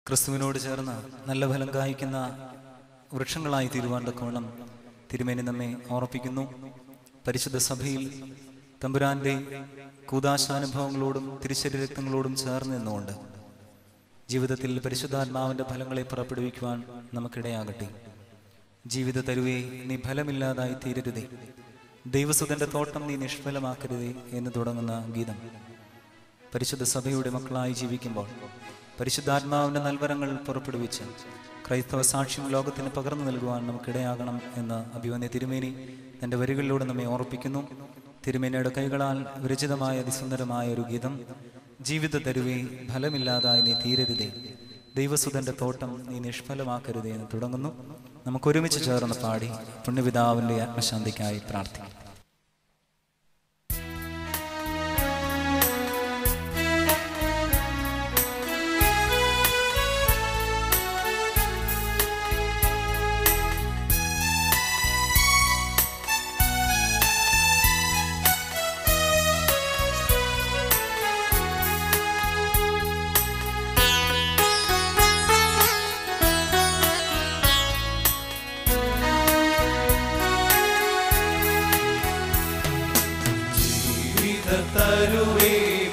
ക്രിസ്തുവിനോട് ചേർന്ന് നല്ല ഫലം കായ്ക്കുന്ന വൃക്ഷങ്ങളായി തീരുവാൻ തക്കവണ്ണം തിരുമേനി നമ്മെ ഓർപ്പിക്കുന്നു പരിശുദ്ധ സഭയിൽ തമ്പുരാന്റെ കൂതാശാനുഭവങ്ങളോടും തിരുശരീരക്തങ്ങളോടും ചേർന്ന് നിന്നുകൊണ്ട് ജീവിതത്തിൽ പരിശുദ്ധാത്മാവിന്റെ ഫലങ്ങളെ പുറപ്പെടുവിക്കുവാൻ നമുക്കിടയാകട്ടെ ജീവിത തരുവേ നീ ഫലമില്ലാതായി തീരരുതേ ദൈവസുതന്റെ തോട്ടം നീ നിഷ്ഫലമാക്കരുതേ എന്ന് തുടങ്ങുന്ന ഗീതം പരിശുദ്ധ സഭയുടെ മക്കളായി ജീവിക്കുമ്പോൾ പരിശുദ്ധാത്മാവിന്റെ നൽവരങ്ങൾ പുറപ്പെടുവിച്ച് ക്രൈസ്തവ സാക്ഷ്യം ലോകത്തിന് പകർന്നു നൽകുവാൻ നമുക്കിടയാകണം എന്ന് അഭിവന്യ തിരുമേനി തന്റെ വരികളിലൂടെ നമ്മെ ഓർപ്പിക്കുന്നു തിരുമേനിയുടെ കൈകളാൽ വിരചിതമായ അതിസുന്ദരമായ ഒരു ഗീതം ജീവിത തരുവേ ഫലമില്ലാതായി നീ തീരരുതേ ദൈവസുതന്റെ തോട്ടം നീ നിഷ്ഫലമാക്കരുതേ എന്ന് തുടങ്ങുന്നു നമുക്ക് ഒരുമിച്ച് ചേർന്ന് പാടി പുണ്യപിതാവിന്റെ ആത്മശാന്തിക്കായി പ്രാർത്ഥിക്കാം തരുവേ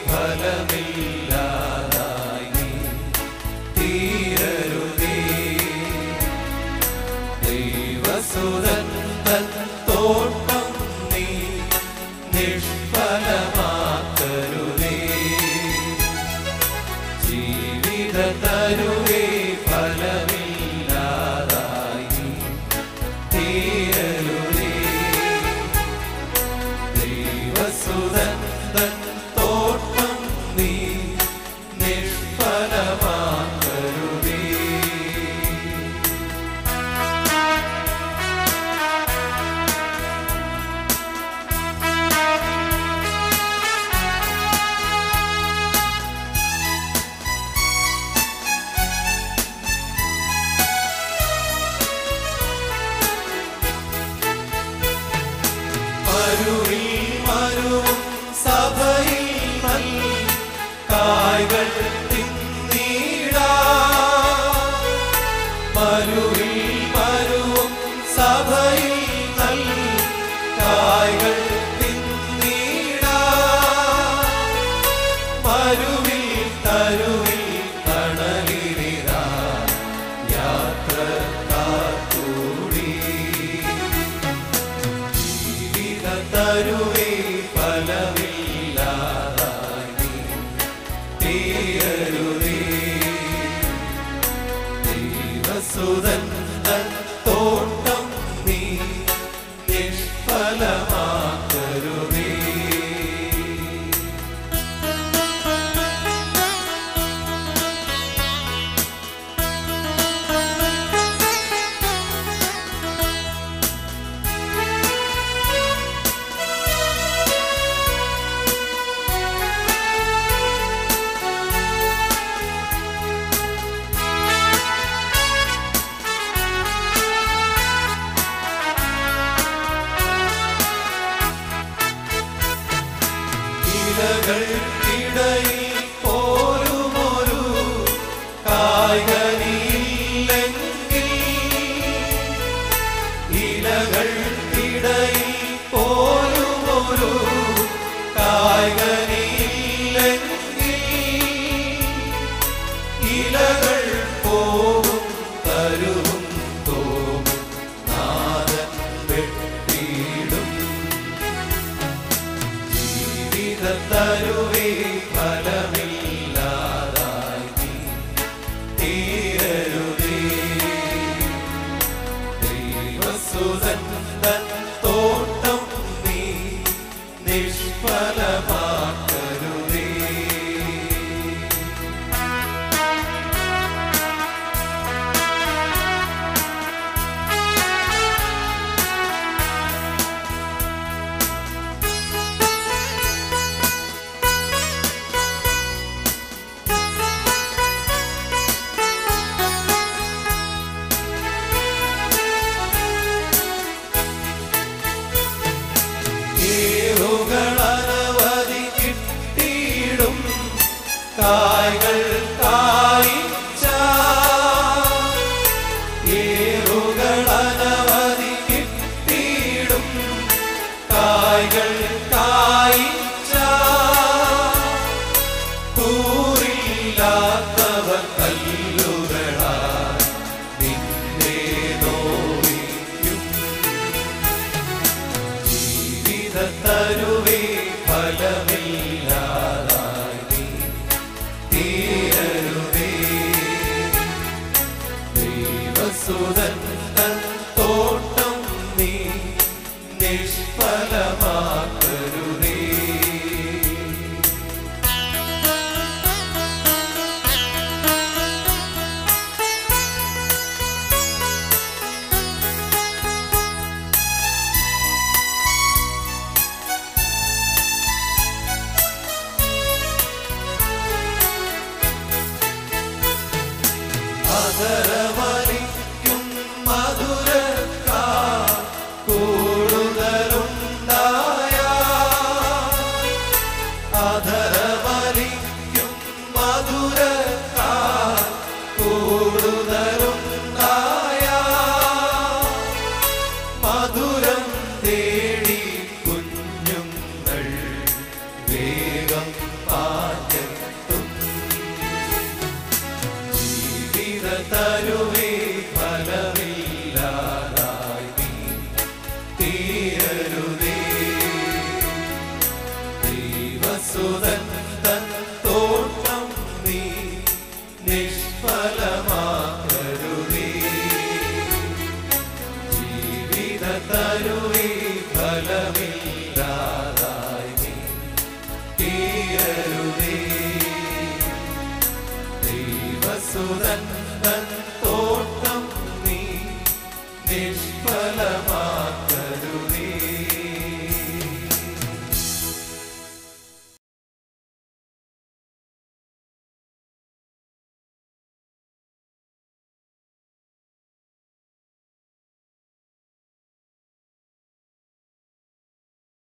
ഫലമില്ലാതായി നീ തീരരുതേ ദൈവസുതൻ തൻ തോട്ടം നീ നിഷ്ഫലമാക്കരുതേ ജീവിത തരുവേ ഫലമില്ലാതായി നീ തീരരുതേ ദൈവസുതൻ തൻ തോട്ടം നീ നിഷ്ഫലമാക്കരുതേ മരുവിൽ മരുവും സഭയിൽ നൽ കായ്കൾ തിന്നീടാ മരുവിൽ മരുവും സഭയിൽ നൽ കായ്കൾ തിന്നീടാ മരുവിൽ തരുവിൽ തണലിരിതാ യാത്ര കാത്തൂടി ജീവിത തരുവേ ഫലമില്ലാതായി തീയരുതേ ദൈവസുതൻ തൻ തോട്ടം നീ നിഷ്ഫലമാക്കരുതേ ഇലകൾക്കിടയിൽ പോലുമൊരു കായ്കനിയില്ലെങ്കിൽ ഇലകൾക്കിടയിൽ പോലുമൊരു കായ്കനിയില്ലെങ്കിൽ ഇലകൾ പോവും തരുവും തോവും നാദൻ വെട്ടിയിടും ജീവിത തരുവേ ഫലമില്ലാതായി നീ തീരരുതേ ദൈവസുതൻ തൻ തോട്ടം നീ നിഷ്ഫലമാക്കരുതേ ദൈവസുതൻ തൻ തോട്ടം നീ നിഷ്ഫലമാക്കരുതേ അതരമലിക്കും മധുരക്കാ കൂടുതലുണ്ടായ അതരമലിക്കും മധുരക്കാ കൂടുതലുണ്ടായ മധുരം തേടി കുഞ്ഞുങ്ങൾ വേഗം പാഞ്ഞെത്തും ജീവിത തരുവേ ഫലമില്ലാതായി നീ തീരരുതേ ദൈവസുതൻ തൻ തോട്ടം നീ നിഷ്ഫലമാക്കരുതേ ജീവിത തരുവേ ഫലമില്ലാതായി നീ തീരരുതേ ദൈവസുതൻ തൻ തോട്ടം നീ നിഷ്ഫല